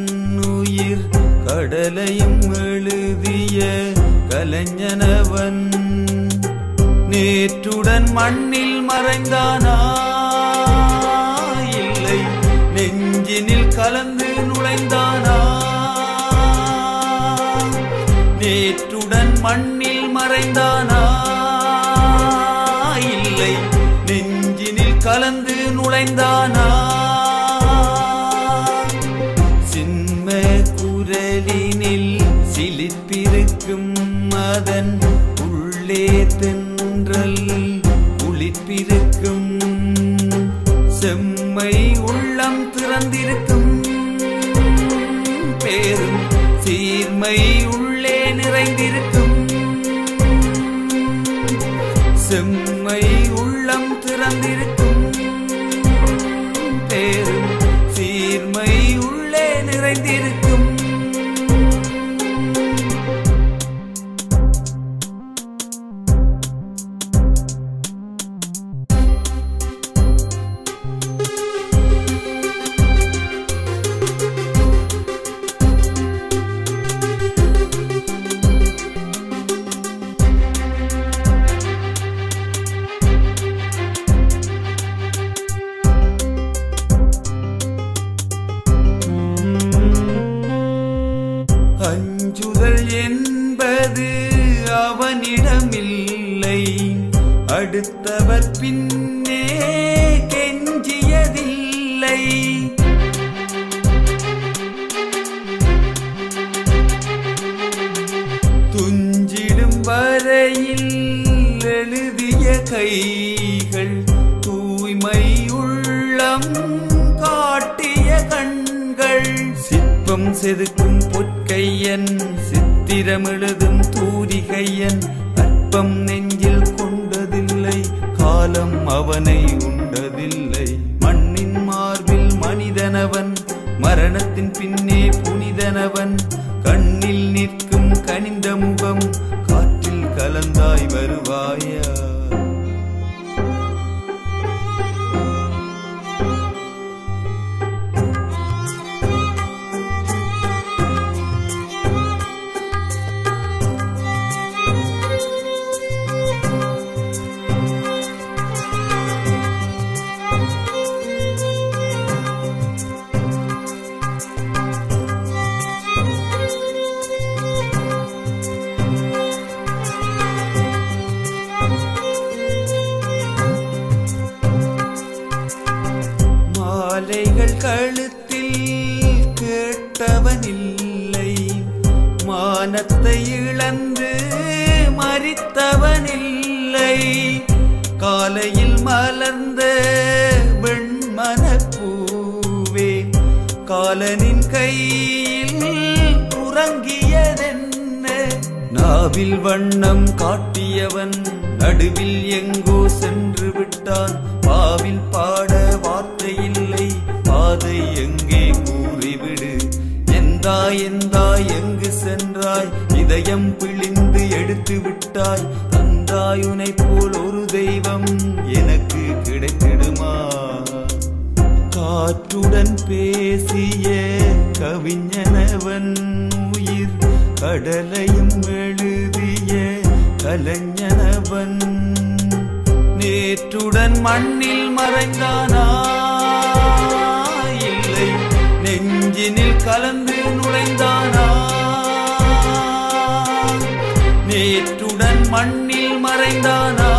உயிர் கடலையும் எழுதிய கலைஞனவன் நேற்றுடன் மண்ணில் மறைந்தானா இல்லை நெஞ்சினில் கலந்து நுழைந்தானா நேற்றுடன் மண்ணில் மறைந்தானா இல்லை நெஞ்சினில் கலந்து நுழைந்தானா சின்ம குரலினில் சிலிப்பிருக்கும் அதன் உள்ளே தென்றல் குளிப்பிருக்கும் செம்மை உள்ளம் திறந்திருக்கும் பேரும் சீர்மை உள்ளே நிறைந்திருக்கும் செம்மை உள்ளம் திறந்திருக்கும் பேரும் சீர்மை உள்ளே நிறைந்திருக்கும் அஞ்சுதல் என்பது அவனிடமில்லை அடுத்தவர் பின்னே கெஞ்சியதில்லை துஞ்சிடும் வரையில் எழுதிய கைகள் தூய்மை உள்ளம் காட்டிய கண்கள் சிற்பம் செதுக்கும் பொற்கையன் சித்திரம் எழுதும் தூரிகையன் அற்பம் நெஞ்சில் கொண்டதில்லை காலம் அவனை உண்டதில்லை மண்ணின் மார்பில் மனிதனவன் மரணத்தின் பின்னே புனிதனவன் கண்ணில் நிற்கும் கனிந்த முகம் காற்றில் கலந்தாய் வருவாயா மாலைகள் கழுத்தில் கேட்டவனில்லை மானத்தை இழந்து மறித்தவனில்லை காலையில் மலர்ந்த வெண்மனப்பூவே காலனின் கையில் உறங்கியதென்ன நாவில் வண்ணம் காட்டியவன் நடுவில் எங்கோ சென்று விட்டான் பாவில் பாட வார்த்தை இல்லை பாதை எங்கே கூறிவிடு எந்தாய் எந்தாய் எங்கு சென்றாய் இதயம் பிழிந்து எடுத்து விட்டாய் தந்தாய் உனை போல் ஒரு தெய்வம் எனக்கு கிடைத்திடுமா காற்றுடன் பேசிய கவிஞனவன் உயிர் கடலையும் எழுதிய கலைஞனவன் நேற்றுடன் மண்ணில் மறைந்தானா இல்லை நெஞ்சினில் கலந்து நுழைந்தானா நேற்றுடன் மண்ணில் மறைந்தானா